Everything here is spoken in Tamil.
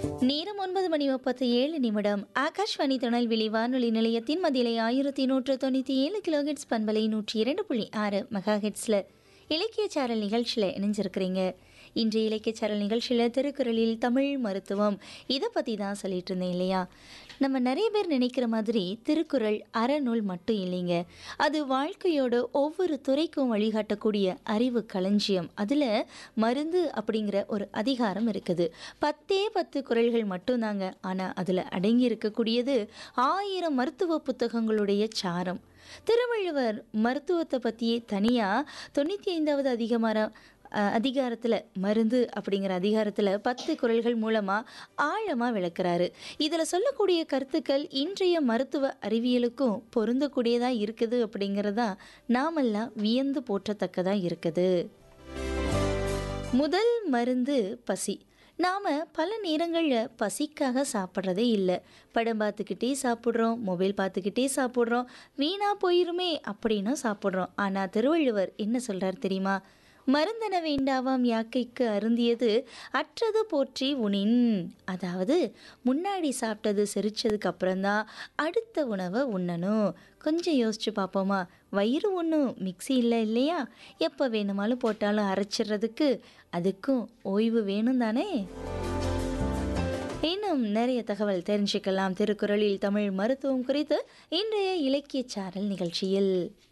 நேரம் ஒன்பது மணி முப்பத்தி ஏழு நிமிடம் ஆகாஷ்வாணி திருநெல்வேலி வானொலி நிலையத்தின் மதிலை ஆயிரத்தி நூற்று தொண்ணூற்றி ஏழு கிலோஹெட்ஸ் பண்பலை நூற்றி இரண்டு புள்ளி ஆறு மெகா ஹெட்ஸில் இலக்கிய சாரல் நிகழ்ச்சியில் இணைஞ்சிருக்கிறீங்க இன்றைய இலக்கிய சாரல் நிகழ்ச்சியில் திருக்குறளில் தமிழ் மருத்துவம் இதை பற்றி தான் சொல்லிட்டு இருந்தேன் இல்லையா நம்ம நிறைய பேர் நினைக்கிற மாதிரி திருக்குறள் அறநூல் மட்டும் இல்லைங்க அது வாழ்க்கையோட ஒவ்வொரு துறைக்கும் வழிகாட்டக்கூடிய அறிவு களஞ்சியம் அதில் மருந்து அப்படிங்கிற ஒரு அதிகாரம் இருக்குது பத்தே பத்து குறள்கள் மட்டும்தாங்க ஆனால் அதில் அடங்கி இருக்கக்கூடியது ஆயிரம் மருத்துவ புத்தகங்களுடைய சாரம் திருவள்ளுவர் மருத்துவத்தை பற்றியே தனியாக தொண்ணூற்றி ஐந்தாவது அதிகமான அதிகாரத்தில் மருந்து அப்படிங்கிற அதிகாரத்தில் பத்து குறள்கள் மூலமாக ஆழமாக விளக்குறாரு இதில் சொல்லக்கூடிய கருத்துக்கள் இன்றைய மருத்துவ அறிவியலுக்கும் பொருந்தக்கூடியதாக இருக்குது அப்படிங்கிறதா நாமெல்லாம் வியந்து போற்றத்தக்கதாக இருக்குது முதல் மருந்து பசி நாம் பல நேரங்களில் பசிக்காக சாப்பிட்றதே இல்லை படம் பார்த்துக்கிட்டே சாப்பிட்றோம் மொபைல் பார்த்துக்கிட்டே சாப்பிட்றோம் வீணாக போயிருமே அப்படின்னு சாப்பிட்றோம் ஆனால் திருவள்ளுவர் என்ன சொல்கிறார் தெரியுமா மருந்தன வேண்டாவாம் யாக்கைக்கு அருந்தியது அற்றது போற்றி உணின் அதாவது முன்னாடி சாப்பிட்டது செரிச்சதுக்கு அப்புறம்தான் அடுத்த உணவை உண்ணணும் கொஞ்சம் யோசிச்சு பார்ப்போமா வயிறு ஒன்றும் மிக்சி இல்லை இல்லையா எப்போ வேணுமாலும் போட்டாலும் அரைச்சிடுறதுக்கு அதுக்கும் ஓய்வு வேணும் தானே இன்னும் நிறைய தகவல் தெரிஞ்சுக்கலாம் திருக்குறளில் தமிழ் மருத்துவம் குறித்து இன்றைய இலக்கிய சாரல் நிகழ்ச்சியில்